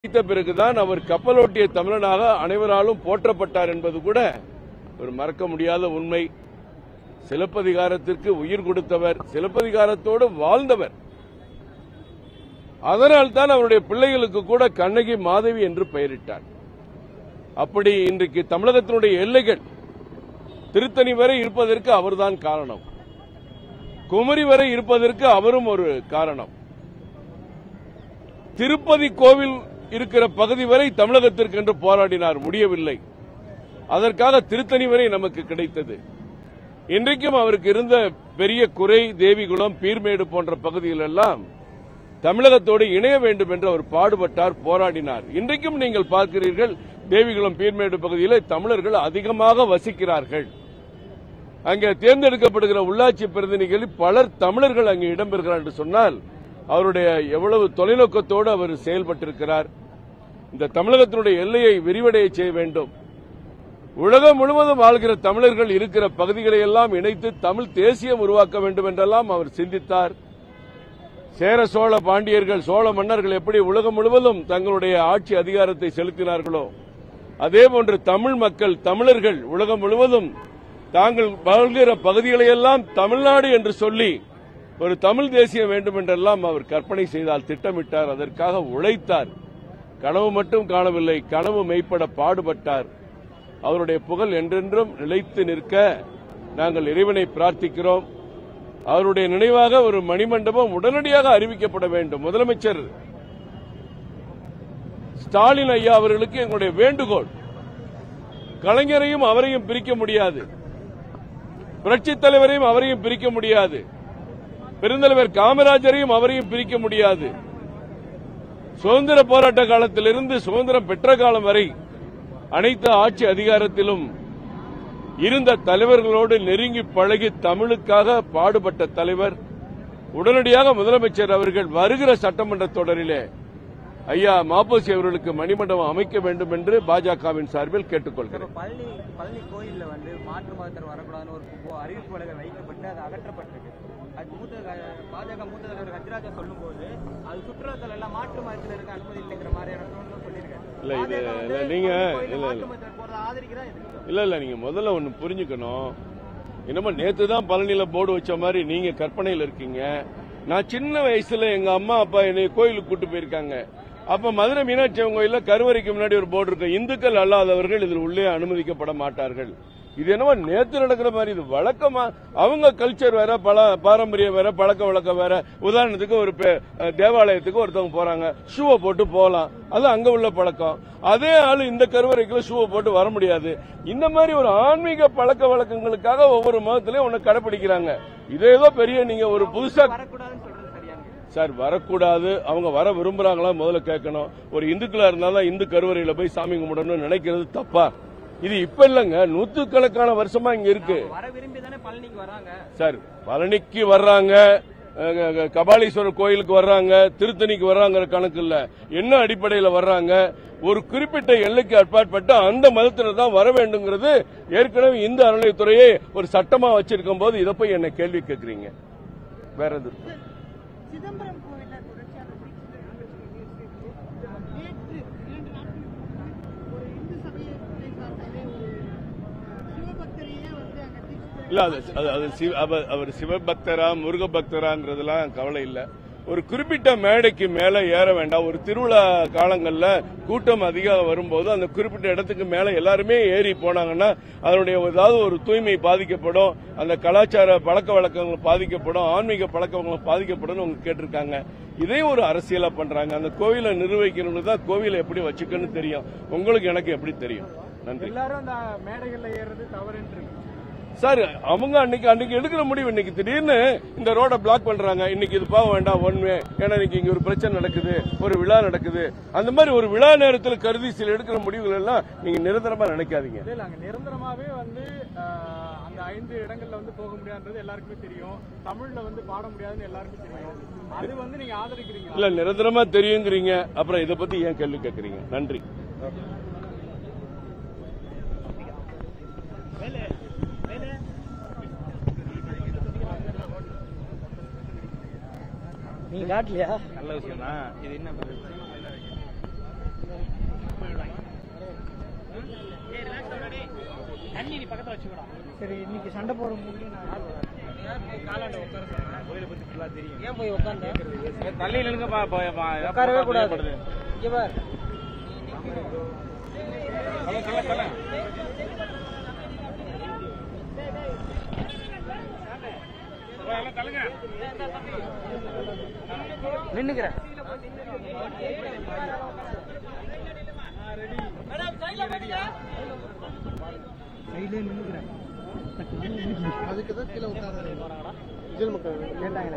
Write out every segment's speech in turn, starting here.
வைத்த பிறகுதான் அவர் கப்பலோட்டிய தமிழனாக அனைவராலும் போற்றப்பட்டார் என்பது கூட ஒரு மறக்க முடியாத உண்மை சிலப்பதிகாரத்திற்கு உயிர் கொடுத்தவர் சிலப்பதிகாரத்தோடு வாழ்ந்தவர் அதனால் தான் அவருடைய பிள்ளைகளுக்கு கூட கண்ணகி மாதவி என்று பெயரிட்டார் அப்படி இன்றைக்கு தமிழகத்தினுடைய எல்லைகள் திருத்தணி வரை இருப்பதற்கு அவர்தான் காரணம் குமரி வரை இருப்பதற்கு அவரும் ஒரு காரணம் திருப்பதி கோவில் இருக்கிற பகுதி வரை தமிழகத்திற்கு என்று போராடினார் முடியவில்லை அதற்காக திருத்தணி வரை நமக்கு கிடைத்தது இன்றைக்கும் அவருக்கு இருந்த பெரிய குறை தேவிகுளம் பீர்மேடு போன்ற பகுதிகள் எல்லாம் தமிழகத்தோடு இணைய வேண்டும் என்று அவர் பாடுபட்டார் போராடினார் இன்றைக்கும் நீங்கள் பார்க்கிறீர்கள் தேவிகுளம் பீர்மேடு பகுதியிலே தமிழர்கள் அதிகமாக வசிக்கிறார்கள் அங்கே தேர்ந்தெடுக்கப்படுகிற உள்ளாட்சி பிரதிநிதிகளில் பலர் தமிழர்கள் அங்கே இடம்பெறுகிறார் என்று சொன்னால் அவருடைய எவ்வளவு தொலைநோக்கத்தோடு அவர் செயல்பட்டிருக்கிறார் இந்த தமிழகத்தினுடைய எல்லையை விரிவடைய செய்ய வேண்டும் உலகம் முழுவதும் ஆள்கிற தமிழர்கள் இருக்கிற பகுதிகளை எல்லாம் இணைத்து தமிழ் தேசியம் உருவாக்க வேண்டும் என்றெல்லாம் அவர் சிந்தித்தார் சேர சோழ பாண்டியர்கள் சோழ மன்னர்கள் எப்படி உலகம் முழுவதும் தங்களுடைய ஆட்சி அதிகாரத்தை செலுத்தினார்களோ அதேபோன்று தமிழ் மக்கள் தமிழர்கள் உலகம் முழுவதும் தாங்கள் வாழ்கிற பகுதிகளை எல்லாம் தமிழ்நாடு என்று சொல்லி ஒரு தமிழ் தேசியம் வேண்டும் என்றெல்லாம் அவர் கற்பனை செய்தால் திட்டமிட்டார் அதற்காக உழைத்தார் கனவு மட்டும் காணவில்லை கனவு மெய்ப்பட பாடுபட்டார் அவருடைய புகழ் என்றென்றும் நிலைத்து நிற்க நாங்கள் இறைவனை பிரார்த்திக்கிறோம் அவருடைய நினைவாக ஒரு மணிமண்டபம் உடனடியாக அறிவிக்கப்பட வேண்டும் முதலமைச்சர் ஸ்டாலின் ஐயா அவர்களுக்கு எங்களுடைய வேண்டுகோள் கலைஞரையும் அவரையும் பிரிக்க முடியாது புரட்சித் தலைவரையும் அவரையும் பிரிக்க முடியாது பெருந்தலைவர் காமராஜரையும் அவரையும் பிரிக்க முடியாது சுதந்திர போராட்ட காலத்திலிருந்து சுதந்திரம் பெற்ற காலம் வரை அனைத்து ஆட்சி அதிகாரத்திலும் இருந்த தலைவர்களோடு நெருங்கி பழகி தமிழுக்காக பாடுபட்ட தலைவர் உடனடியாக முதலமைச்சர் அவர்கள் வருகிற சட்டமன்ற தொடரிலே ஐயா மாப்போசி அவர்களுக்கு மணிமண்டபம் அமைக்க வேண்டும் என்று பாஜகவின் சார்பில் கேட்டுக்கொள்கிறேன் இப்ப பழனி பழனி கோயில்ல வந்து மாற்று மதத்தினர் வரக்கூடாதுன்னு ஒரு போ- அறிவிப்பு வழங்க வைக்கப்பட்டு அது அகற்றப்பட்டிருக்கு அது மூத்த க- பாஜக மூத்த தலைவர் ஹஜ்ராஜா சொல்லும்போது அது சுற்றுலாத்தல எல்லாம் மாற்று மதத்தினருக்கு அனுமதி இல்லைங்கிற மாதிரியான தோணுன்னு சொல்லியிருக்காரு இல்ல, இது- பாஜக வந்து இல்ல, நீங்க- பழனி கோயில்ல இல்ல, மாற்று இல்ல. மதத்தினர் போறதை ஆதரிக்கிறா எதிர்க்கிறா? இல்ல இல்ல நீங்க முதல்ல ஒண்ணு புரிஞ்சுக்கணும் என்னமோ நேத்து தான் பழனியில போர்டு வச்ச மாதிரி நீங்க கற்பனையில இருக்கீங்க நான் சின்ன வயசுல எங்க அம்மா அப்பா என்னை கோயிலுக்கு கூட்டு போயிருக்காங்க அப்ப மதுரை மீனாட்சி அம்மன் கோயில்ல கருவறைக்கு முன்னாடி ஒரு போர்டு இருக்கு இந்துக்கள் அல்லாதவர்கள் இதில் உள்ளே அனுமதிக்கப்பட மாட்டார்கள் இது என்னமோ நேத்து நடக்கிற மாதிரி இது வழக்கமா அவங்க கல்ச்சர் வேற பல பாரம்பரியம் வேற பழக்க வழக்கம் வேற உதாரணத்துக்கு ஒரு பே- அஹ் தேவாலயத்துக்கு ஒருத்தவங்க போறாங்க ஷூவை போட்டு போகலாம் அது அங்க உள்ள பழக்கம் அதே ஆளு இந்த கருவறைக்குள்ள ஷூவை போட்டு வர முடியாது இந்த மாதிரி ஒரு ஆன்மீக பழக்க வழக்கங்களுக்காக ஒவ்வொரு மதத்திலையும் ஒண்ணு கடைபிடிக்கிறாங்க இது ஏதோ பெரிய நீங்க ஒரு புதுசா வரக்கூடாதுன்னு சொல்றது சரியானது சார் வரக்கூடாது அவங்க வர விரும்புறாங்களா முதல்ல கேட்கணும் ஒரு இந்துக்களா இருந்தாலும் இந்து கருவறையில போய் சாமி கும்பிடணும்னு நினைக்கிறது தப்பா இது இப்ப இல்லங்க நூத்துக்கணக்கான வருஷமா இங்க இருக்கு வர விரும்பி தானே பழனிக்கு வராங்க சார் பழனிக்கு வர்றாங்க அஹ், அஹ், கபாலீஸ்வரர் கோயிலுக்கு வர்றாங்க திருத்தணிக்கு வர்றாங்கிற கணக்கு இல்ல என்ன அடிப்படையில் வர்றாங்க ஒரு குறிப்பிட்ட எல்லைக்கு அப்பாற்பட்ட அந்த மதத்தினர் தான் வர வேண்டுங்கிறது ஏற்கனவே இந்து அறநிலையத்துறையே ஒரு சட்டமா வச்சிருக்கும் போது இதை போய் என்ன கேள்வி கேட்கறீங்க வேற எது இருக்கு? சிதம்பரம் கோவில்ல தொடர்ச்சியாக நேற்று இரண்டு நாட்களுக்கு முன்பு ஒரு இந்து சமய துறை சார்பிலே ஒரு சிவபக்தரையே வந்து அங்க தீட்சிதர் இல்ல அது அது- அது சிவ- அவ- அவர் சிவபக்தரா முருக பக்தராங்கிறதுலாம் கவலை இல்ல ஒரு குறிப்பிட்ட மேடைக்கு மேல ஏற வேண்டாம் ஒரு திருவிழா காலங்கள்ல கூட்டம் அதிகம் வரும்போது அந்த குறிப்பிட்ட இடத்துக்கு மேல எல்லாருமே ஏறி போனாங்கன்னா அதனுடைய ஏதாவது ஒரு தூய்மை பாதிக்கப்படும் அந்த கலாச்சார பழக்க வழக்கங்கள் பாதிக்கப்படும் ஆன்மீக பழக்க வழக்கங்கள் பாதிக்கப்படும் அவங்க கேட்டிருக்காங்க இதையும் ஒரு அரசியலா பண்றாங்க அந்த கோவிலை நிர்வகிக்கணும்னு தான் கோவிலை எப்படி வச்சுக்கன்னு தெரியும் உங்களுக்கு எனக்கு எப்படி தெரியும் நன்றி எல்லாரும் அந்த மேடைகள்ல ஏறுறது தவறுன்னு சார் அவங்க அன்னைக்கு அன்னைக்கு எடுக்கிற முடிவு இன்னைக்கு திடீர்னு இந்த ரோட பிளாக் பண்றாங்க இன்னைக்கு இது போக வேண்டாம் ஒன் வே ஏன்னா இன்னைக்கு இங்க ஒரு பிரச்சனை நடக்குது ஒரு விழா நடக்குது அந்த மாதிரி ஒரு விழா நேரத்தில் கருதி சில எடுக்கிற முடிவுகள் எல்லாம் நீங்க நிரந்தரமா நினைக்காதீங்க இல்ல அங்க நிரந்தரமாவே வந்து ஆஹ், அந்த ஐந்து இடங்கள்ல வந்து போக முடியாதுன்றது எல்லாருக்குமே தெரியும் தமிழ்ல வந்து பாட முடியாதுன்னு எல்லாருக்கும் தெரியும் அது வந்து நீங்க ஆதரிக்கிறீங்க இல்ல நிரந்தரமா தெரியுங்கிறீங்க அப்புறம் இதை பத்தி ஏன் கேள்வி கேட்கறீங்க நன்றி நீங்க காட்டலையா நல்ல விஷயம் தான் இது என்ன சரி இன்னைக்கு சண்டை போற முடியும் ஏன் போய் உட்காந்து தள்ளி நிலுங்க உட்காரவே கூடாது இங்க பார் நின்னுக்கிறேன் சைட்லயே நின்னுக்கிறேன் அதுக்கு தான் கீழே உட்காந்து விஜய் மக்கள் கேட்டாங்களே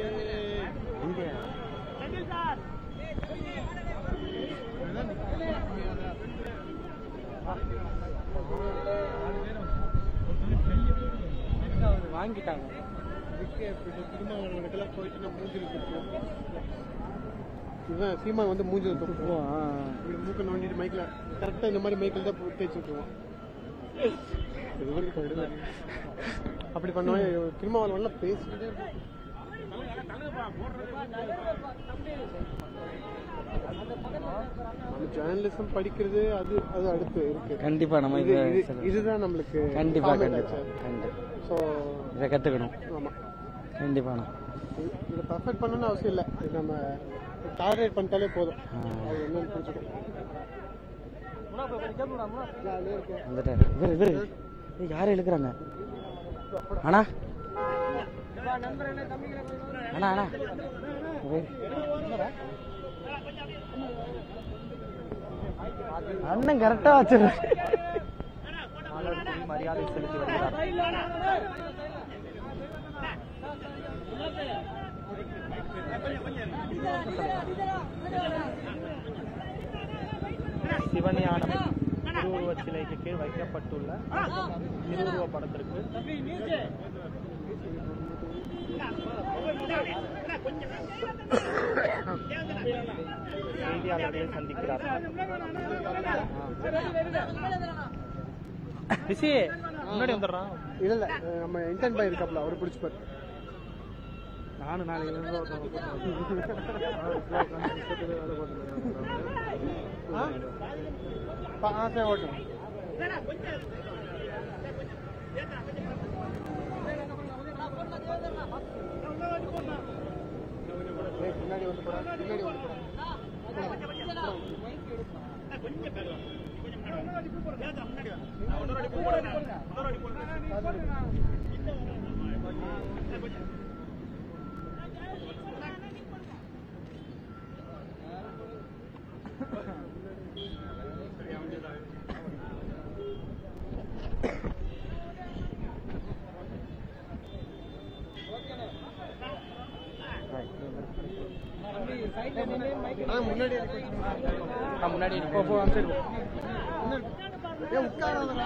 வாங்கிட்டாங்க திருமாவளவனுக்கெல்லாம் போயிட்டு நான் மூஞ்சில் துப்புவோம் இவன் சீமா வந்து மூஞ்சில் துப்புவோம் இப்படி மூக்க நோண்டிட்டு மைக்கில் கரெக்டாக இந்த மாதிரி மைக்கில் தான் போ- தேய்ச்சி விட்டுருவோம் இது வரைக்கும் விடுதலை. அப்படி பண்ணுவேன் திருமாவளவன்லாம் பேசிக்கிட்டே இருப்பான். நம்ம ஜேர்னலிசம் படிக்கிறது அது அது அடுத்து இருக்கு கண்டிப்பா நம்ம இது இதை இது- இதுதான் நம்மளுக்கு கண்டிப்பா format கண்டிப்பா ஆச்சு. கண்டிப்பா ஸோ இதை கத்துக்கணும் ஆமா கண்டிப்பாண்ணா இது- இதை பர்ஃபெக்ட் பண்ணணும்னு அவசியம் இல்லை இது நம்ம டார்கெட் பண்ணிட்டாலே போதும் ஆ. அது என்னன்னு புரிஞ்சுக்கணும் ஜாலியா இருக்கு. வந்துட்டாரு இவரு இவரு ஏய், யாரை இழுக்கிறாங்க அண்ணா அண்ணா அண்ணா இவரு. அண்ணன் கரெக்டா வச்சிரு மரியாதை செலுத்தி வருகிறார் சிவஞானம் திருவுருவச் சிலைக்கு கீழ் வைக்கப்பட்டுள்ள திருவுருவ படத்திற்கு செய்தியாளர்களை சந்திக்கிறார் பிசி முன்னாடி வந்துடுறான் இல்ல இல்ல அஹ் நம்ம இன்டர்ன் பாய் இருக்காப்ல அவர் பிடிச்சிப்பாரு நானும் நாளைக்கு ஆசை ஓட்டும் ஏய், பின்னாடி வந்து போடா பின்னாடி வந்து போடா ஆ, முன்னாடி இருக்கு. முன்னாடி போ, போ, அந்த side போ. ஏய், உட்காராதடா.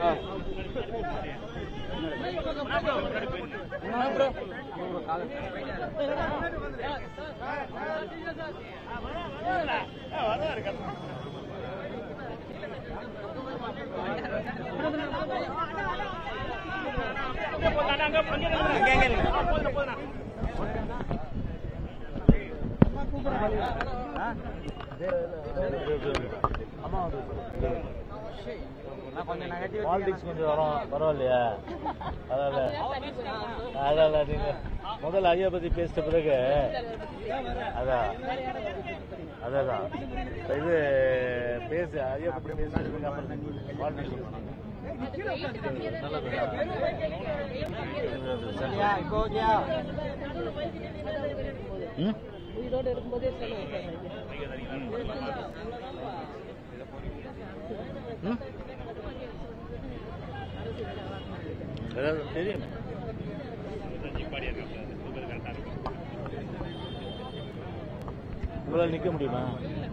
பாலிடிக்ஸ் கொஞ்சம் வரும் பரவாயில்லையா அதனால அதனால நீங்க முதல்ல ஐயா பத்தி பேசிட்ட பிறகு அதான் அதான் இது பேசு ஐயா பத்தி பேசினதுக்கு அப்புறம் பாலிடிக்ஸ் நல்லது ம் ம் அதாவது தெரியும் உங்களால் நிக்க முடியுமா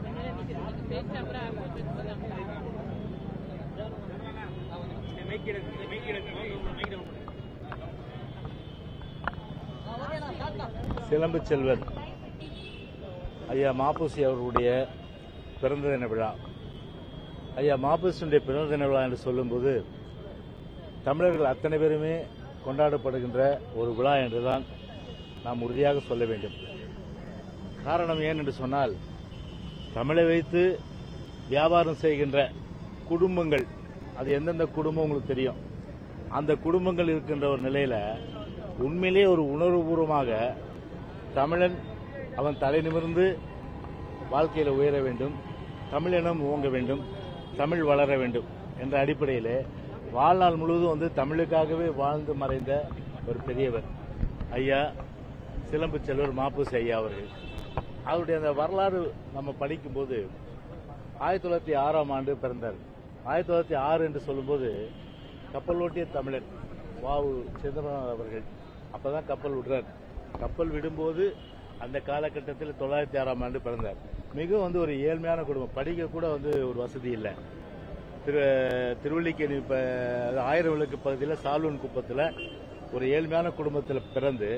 சிலம்பு செல்வர் ஐயா மாப்பூசி அவர்களுடைய பிறந்த தின விழா ஐயா மாப்பூசியுடைய பிறந்த தின விழா என்று சொல்லும்போது தமிழர்கள் அத்தனை பேருமே கொண்டாடப்படுகின்ற ஒரு விழா என்றுதான் நாம் உறுதியாக சொல்ல வேண்டும் காரணம் ஏன் என்று சொன்னால் தமிழை வைத்து வியாபாரம் செய்கின்ற குடும்பங்கள் அது எந்தெந்த குடும்பம் உங்களுக்கு தெரியும் அந்த குடும்பங்கள் இருக்கின்ற ஒரு நிலையில உண்மையிலேயே ஒரு உணர்வுபூர்வமாக தமிழன் அவன் தலை நிமிர்ந்து வாழ்க்கையில உயர வேண்டும் தமிழினம் ஓங்க வேண்டும் தமிழ் வளர வேண்டும் என்ற அடிப்படையிலே வாழ்நாள் முழுவதும் வந்து தமிழுக்காகவே வாழ்ந்து மறைந்த ஒரு பெரியவர் ஐயா சிலம்பு செல்வர் மாப்பூசி ஐயா அவர்கள் அவருடைய அந்த வரலாறு நம்ம படிக்கும்போது ஆயிரத்தி தொள்ளாயிரத்தி ஆறாம் ஆண்டு பிறந்தார் ஆயிரத்தி தொள்ளாயிரத்தி ஆறு என்று சொல்லும்போது கப்பல் ஓட்டிய தமிழன் வாவு சிதம்பரம் அவர்கள் அப்பதான் கப்பல் விடுறார் கப்பல் விடும்போது அந்த காலகட்டத்தில் தொள்ளாயிரத்தி ஆறாம் ஆண்டு பிறந்தார் மிகவும் வந்து ஒரு ஏழ்மையான குடும்பம் படிக்க கூட வந்து ஒரு வசதி இல்லை திரு திருவள்ளிக்கேணி இப்ப அது ஆயிரம் விளக்கு பகுதியில் சாலூன் குப்பத்தில் ஒரு ஏழ்மையான குடும்பத்தில் பிறந்து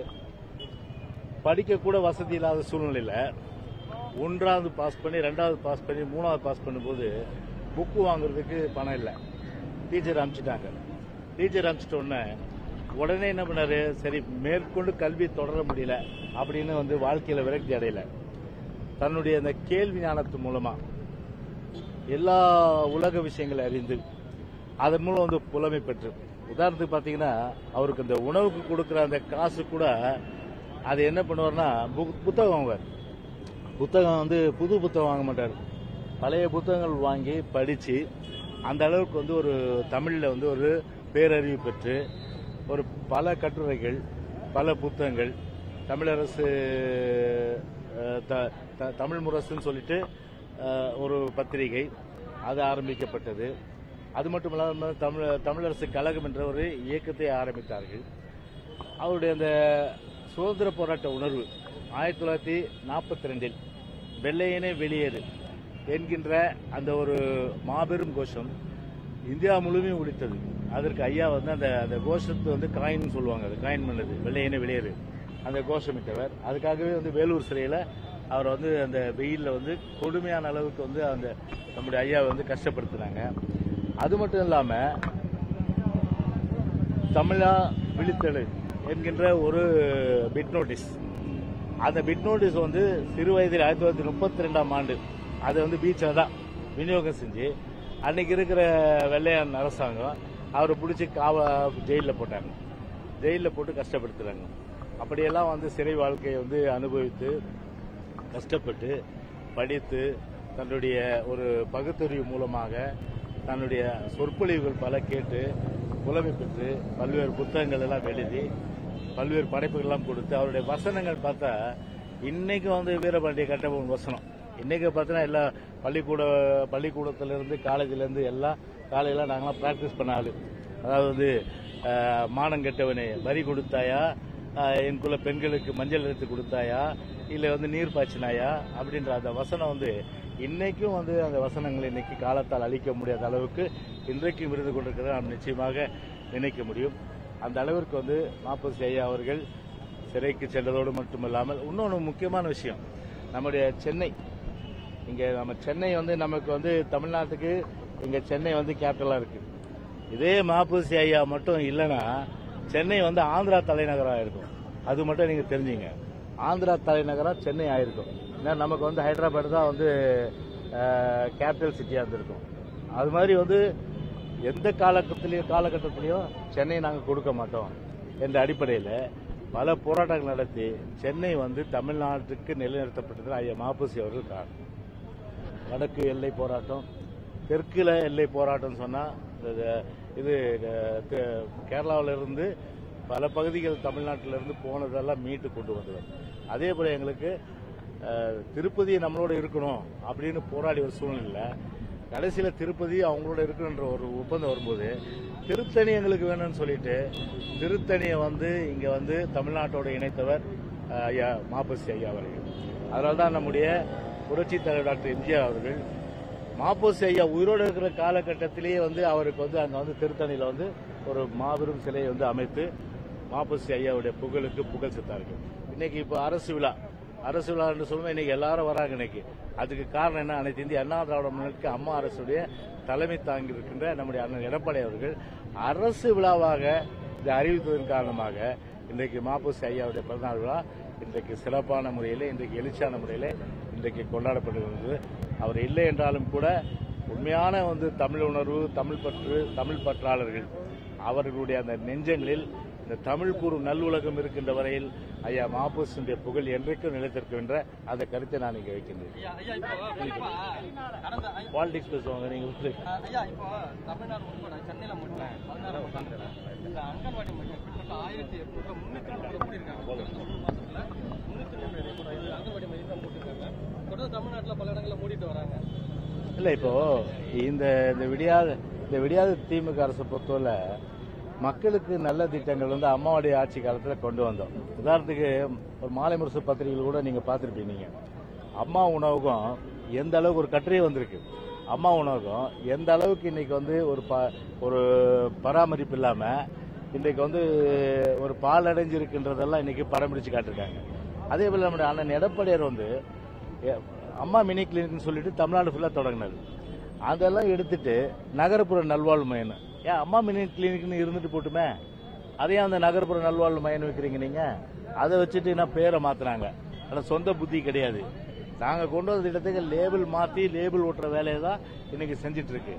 படிக்க கூட வசதி இல்லாத சூழ்நிலையில ஒன்றாவது பாஸ் பண்ணி ரெண்டாவது பாஸ் பண்ணி மூணாவது பாஸ் பண்ணும்போது புக்கு வாங்குறதுக்கு பணம் இல்லை டீச்சர் அனுப்பிச்சிட்டாங்க டீச்சர் அனுப்பிச்சிட்ட உடனே உடனே என்ன பண்ணாரு சரி மேற்கொண்டு கல்வி தொடர முடியல அப்படின்னு வந்து வாழ்க்கையில விரக்தி அடையல தன்னுடைய அந்த கேள்வி ஞானத்து மூலமா எல்லா உலக விஷயங்களை அறிந்து அதன் மூலம் வந்து புலமை பெற்று உதாரணத்துக்கு பாத்தீங்கன்னா அவருக்கு அந்த உணவுக்கு கொடுக்கிற அந்த காசு கூட அது என்ன பண்ணுவார்னா பு- புத்தகம் வாங்குவார் புத்தகம் வந்து புது புத்தகம் வாங்க மாட்டார் பழைய புத்தகங்கள் வாங்கி படிச்சு அந்த அளவுக்கு வந்து ஒரு தமிழ்ல வந்து ஒரு பேரறிவு பெற்று ஒரு பல கட்டுரைகள் பல புத்தகங்கள் தமிழரசு அஹ், த- த- தமிழ் முரசுன்னு சொல்லிட்டு அஹ், ஒரு பத்திரிகை அது ஆரம்பிக்கப்பட்டது அது மட்டும் இல்லாமல் தமிழ் தமிழரசு கழகம் என்ற ஒரு இயக்கத்தை ஆரம்பித்தார்கள் அவருடைய அந்த சுதந்திர போராட்ட உணர்வு ஆயிரத்தி தொள்ளாயிரத்தி நாற்பத்தி ரெண்டில் வெள்ளையனே வெளியேறு என்கின்ற அந்த ஒரு மாபெரும் கோஷம் இந்தியா முழுமையும் ஒழித்தது அதற்கு ஐயா வந்து அந்த அந்த கோஷத்தை வந்து காயின் சொல்லுவாங்க அது காயின் பண்ணது வெள்ளையனே வெளியேறு அந்த கோஷமிட்டவர் அதுக்காகவே வந்து வேலூர் சிறையில் அவர் வந்து அந்த வெயிலில் வந்து கொடுமையான அளவுக்கு வந்து அந்த நம்முடைய ஐயாவை வந்து கஷ்டப்படுத்தினாங்க அது மட்டும் இல்லாமல் தமிழா விழித்தெழு என்கின்ற ஒரு பிட் நோட்டீஸ் அந்த பிட் நோட்டீஸ் வந்து சிறு வயதில் ஆயிரத்தி தொள்ளாயிரத்தி முப்பத்தி ரெண்டாம் ஆண்டு அதை வந்து பீச்சில் தான் விநியோகம் செஞ்சு அன்னைக்கு இருக்கிற வெள்ளையன் அரசாங்கம் அவரை பிடிச்சி காவ ஜெயிலில் போட்டாங்க ஜெயிலில் போட்டு கஷ்டப்படுத்துறாங்க அப்படியெல்லாம் வந்து சிறை வாழ்க்கையை வந்து அனுபவித்து கஷ்டப்பட்டு படித்து தன்னுடைய ஒரு பகுத்தறிவு மூலமாக தன்னுடைய சொற்பொழிவுகள் பல கேட்டு புலமை பெற்று பல்வேறு புத்தகங்கள் எல்லாம் எழுதி பல்வேறு படைப்புகள்லாம் கொடுத்து அவருடைய வசனங்கள் பார்த்தா இன்னைக்கு வந்து வீரபாண்டிய கட்டபொம்மன் வசனம் இன்னைக்கு பார்த்தீங்கன்னா எல்லா பள்ளிக்கூட பள்ளிக்கூடத்துல இருந்து காலேஜ்ல இருந்து எல்லாம் காலையில நாங்களாம் பிராக்டிஸ் பண்ண ஆளு அதாவது வந்து அஹ், மானம் கெட்டவனே வரி கொடுத்தாயா அஹ், என் குல பெண்களுக்கு மஞ்சள் எடுத்து கொடுத்தாயா இல்ல வந்து நீர் பாய்ச்சினாயா அப்படின்ற அந்த வசனம் வந்து இன்னைக்கும் வந்து அந்த வசனங்களை இன்னைக்கு காலத்தால் அழிக்க முடியாத அளவுக்கு இன்றைக்கும் இருந்து கொண்டிருக்கிறத நாம் நிச்சயமாக நினைக்க முடியும் அந்த அளவிற்கு வந்து மாப்பசி ஐயா அவர்கள் சிறைக்கு சென்றதோடு மட்டுமல்லாமல் இன்னொன்று முக்கியமான விஷயம் நம்முடைய சென்னை இங்க நம்ம சென்னை வந்து நமக்கு வந்து தமிழ்நாட்டுக்கு இங்க சென்னை வந்து கேபிட்டலா இருக்கு இதே மாப்பூசி ஐயா மட்டும் இல்லைன்னா சென்னை வந்து ஆந்திரா தலைநகரம் ஆயிருக்கும் அது மட்டும் நீங்க தெரிஞ்சுங்க ஆந்திரா தலைநகரம் சென்னை ஆயிருக்கும் ஏன்னா நமக்கு வந்து ஹைதராபாத் தான் வந்து கேபிட்டல் சிட்டியா இருந்திருக்கும் அது மாதிரி வந்து எந்த காலகட்டத்திலையும் காலகட்டத்திலையும் சென்னை நாங்கள் கொடுக்க மாட்டோம் என்ற அடிப்படையில் பல போராட்டங்கள் நடத்தி சென்னை வந்து தமிழ்நாட்டுக்கு நிலைநிறுத்தப்பட்டது ஐயா மாப்பூசி அவர்கள் காரணம் வடக்கு எல்லை போராட்டம் தெற்குல எல்லை போராட்டம் சொன்னா இது- இது கேரளாவில இருந்து பல பகுதிகள் தமிழ்நாட்டில இருந்து போனதெல்லாம் மீட்டு கொண்டு வந்தது அதே போல எங்களுக்கு அஹ், திருப்பதி நம்மளோட இருக்கணும் அப்படின்னு போராடி ஒரு சூழ்நிலை கடைசியில திருப்பதி அவங்களோட இருக்கணுன்ற ஒரு ஒப்பந்தம் வரும்போது திருத்தணி எங்களுக்கு வேணும்னு சொல்லிட்டு திருத்தணியை வந்து இங்க வந்து தமிழ்நாட்டோட இணைத்தவர் அஹ், ஐயா மாப்பசி ஐயா அவர்கள் அதனால்தான் நம்முடைய புரட்சி தலைவர் டாக்டர் எம்ஜிஆர் அவர்கள் மாப்போசி ஐயா உயிரோடு இருக்கிற காலகட்டத்திலேயே வந்து அவருக்கு வந்து அங்க வந்து திருத்தணியில வந்து ஒரு மாபெரும் சிலையை வந்து அமைத்து மாப்போசி ஐயாவுடைய புகழுக்கு புகழ் சேர்த்தார்கள் இன்னைக்கு இப்போ அரசு விழா அரசு விழா என்று சொல்லும்போது இன்னைக்கு எல்லாரும் வராங்க இன்னைக்கு அதுக்கு காரணம் என்ன அனைத்து இந்திய அண்ணா திராவிட முன்னேற்ற அம்மா அரசுடைய தலைமை தாங்கி இருக்கின்ற நம்முடைய அண்ணன் எடப்பாடி அவர்கள் அரசு விழாவாக இதை அறிவித்ததன் காரணமாக இன்றைக்கு மாப்போசி ஐயாவுடைய பிறந்தநாள் விழா இன்றைக்கு சிறப்பான முறையில் இன்றைக்கு எழுச்சியான முறையில் இன்றைக்கு கொண்டாடப்படுகிறது அவர் இல்லை என்றாலும் கூட உண்மையான வந்து தமிழ் உணர்வு தமிழ் பற்று தமிழ் பற்றாளர்கள் அவர்களுடைய அந்த நெஞ்சங்களில் இந்த தமிழ் கூறும் நல்லுலகம் இருக்கின்ற வரையில் ஐயா மாப்போசினுடைய புகழ் என்றைக்கும் நிலைத்திருக்கும் என்ற அந்த கருத்தை நான் இங்கே வைக்கின்றேன் ஐயா ஐயா இப்போ குறிப்பா கடந்த ஐ- பாலிடிக்ஸ் பேசுவாங்க நீங்க வந்து ஐயா இப்போ தமிழ்நாடு உட்பட சென்னையில மட்டும் பதினாறு மாவட்டங்கள்ல இந்த அங்கன்வாடி மையம் கிட்டத்தட்ட ஆயிரத்தி எட்நூறு முன்னூத்தி ரெண்டு மூடிருக்காங்க கடந்த மூணு மாசத்துல முன்னூத்தி ரெண்டு அங்கன்வாடி மையம் தான் மூடிருக்காங்க தொடர்ந்து தமிழ்நாட்டுல பல இடங்கள்ல மூடிட்டு வராங்க இல்ல இப்போ இந்த இந்த விடியாத இந்த விடியாத திமுக அரசை பொறுத்தவரை மக்களுக்கு நல்ல திட்டங்கள் வந்து அம்மாவுடைய ஆட்சி காலத்துல கொண்டு வந்தோம் உதாரணத்துக்கு ஒரு மாலை முரசு பத்திரிகைகள் கூட நீங்க பார்த்திருப்பீங்க நீங்க அம்மா உணவகம் எந்த அளவுக்கு ஒரு கட்டுரை வந்திருக்கு அம்மா உணவகம் எந்த அளவுக்கு இன்னைக்கு வந்து ஒரு ப- ஒரு பராமரிப்பு இல்லாம இன்றைக்கு வந்து ஒரு பால் அடைஞ்சிருக்கின்றதெல்லாம் இன்னைக்கு படம் பிடிச்சு காட்டிருக்காங்க அதே போல நம்முடைய அண்ணன் எடப்பாடியார் வந்து எ- அம்மா மினி கிளினிக்னு சொல்லிட்டு தமிழ்நாடு ஃபுல்லா தொடங்கினது அதெல்லாம் எடுத்துட்டு நகர்ப்புற நல்வாழ்வு மையம் ஏன் அம்மா மினி கிளினிக்னு இருந்துட்டு போட்டுமே அதையும் அந்த நகர்ப்புற நல்வாழ்வு மையம் வைக்கிறீங்க நீங்க அதை வச்சுட்டு என்ன பேரை மாத்துறாங்க ஆனா சொந்த புத்தி கிடையாது நாங்க கொண்டு வந்த திட்டத்துக்கு லேபிள் மாத்தி லேபிள் ஓட்டுற வேலையை தான் இன்னைக்கு செஞ்சிட்டு இருக்கு